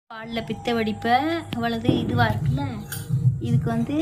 காலில் பித்த வெடிப்பை இவ்வளவு இதுவாக இருக்குல்ல இதுக்கு வந்து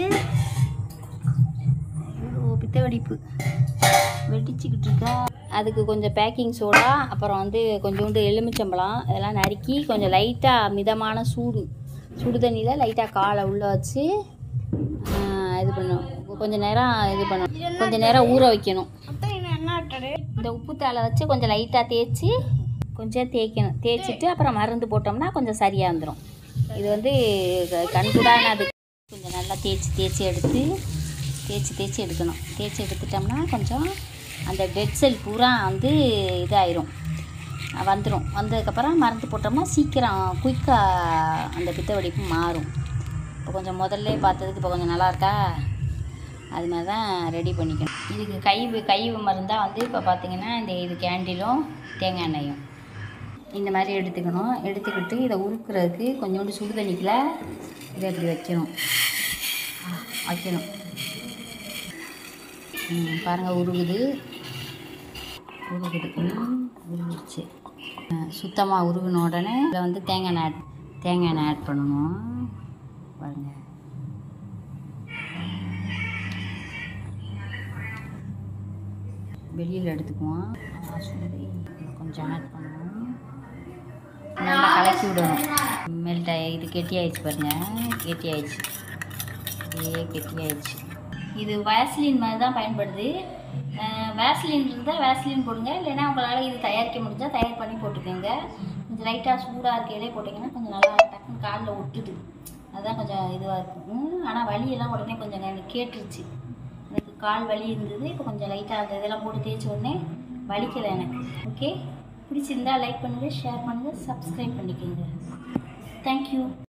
இவ்வளோ பித்த வெடிப்பு வெடிச்சுக்கிட்டு இருக்கா அதுக்கு கொஞ்சம் பேக்கிங் சோடா அப்புறம் வந்து கொஞ்சோண்டு எலுமிச்சம்பழம் இதெல்லாம் நறுக்கி கொஞ்சம் லைட்டாக மிதமான சூடு சுடு தண்ணியில் லைட்டாக காலை உள்ளே வச்சு ஆ, இது பண்ணும் கொஞ்சம் நேரம் இது பண்ணணும் கொஞ்சம் நேரம் ஊற வைக்கணும் இந்த உப்பு தாளை வச்சு கொஞ்சம் லைட்டாக தேய்ச்சி கொஞ்சம் தேய்க்கணும் தேய்ச்சிட்டு அப்புறம் மருந்து போட்டோம்னா கொஞ்சம் சரியாக வந்துடும் இது வந்து க- கண்கூடான அது கொஞ்சம் நல்லா தேய்ச்சி தேய்ச்சி எடுத்து தேய்ச்சி தேய்ச்சி எடுக்கணும் தேய்ச்சி எடுத்துட்டோம்னா கொஞ்சம் அந்த டெட் செல் பூரா வந்து இதாயிரும் வந்துடும் வந்ததுக்கப்புறம் மருந்து போட்டோம்னா சீக்கிரம் குயிக்காக அந்த பித்த வெடிப்பு மாறும் இப்போ கொஞ்சம் முதல்ல பார்த்ததுக்கு இப்போ கொஞ்சம் நல்லா இருக்கா அது மாதிரி தான் ரெடி பண்ணிக்கணும் இதுக்கு கை கை மருந்தாக வந்து இப்போ பார்த்தீங்கன்னா இந்த இது கேண்டிலும் தேங்காய் எண்ணெயும் இந்த மாதிரி எடுத்துக்கணும் எடுத்துக்கிட்டு இதை உருக்குறதுக்கு கொஞ்சோண்டு சுடு தண்ணிக்குள்ள இதை இப்படி வைக்கணும் வைக்கணும் ம், பாருங்க உருகுது உருகுது ம், உருகுச்சு சுத்தமாக உருகின உடனே இதில் வந்து தேங்காய் எண்ணெய் ஆட் தேங்காய் எண்ணெய் ஆட் பண்ணணும் பாருங்க வெளியில் எடுத்துக்குவோம் ஆ, சுண்டி கொஞ்சம் ஆட் பண்ணுவோம் நல்லா கலக்கி விடணும் மெல்ட் ஆகி இது கெட்டி ஆயிடுச்சு பாருங்க கெட்டி ஆயிடுச்சு இதே கெட்டி ஆயிடுச்சு இது வேஸ்லின் மாதிரி தான் பயன்படுது அஹ் வேஸ்லின் இருந்தால் வேஸ்லின் போடுங்க இல்லைன்னா உங்களால் இது தயாரிக்க முடிஞ்சால் தயார் பண்ணி போட்டுக்கோங்க கொஞ்சம் லைட்டாக சூடாக இருக்கையிலே போட்டிங்கன்னா கொஞ்சம் நல்லா டக்குன்னு காலில் ஒட்டுது அதுதான் கொஞ்சம் இதுவாக இருக்கும் ஆனால் வலியெல்லாம் உடனே கொஞ்சம் எனக்கு கேட்டுருச்சு எனக்கு கால் வலி இருந்தது இப்போ கொஞ்சம் லைட்டாக அந்த இதெல்லாம் போட்டு தேய்ச்ச உடனே வலிக்கலை எனக்கு ஓகே பிடிச்சிருந்தா லைக் பண்ணுங்கள் ஷேர் பண்ணுங்கள் சப்ஸ்கிரைப் பண்ணிக்கோங்க தேங்க்யூ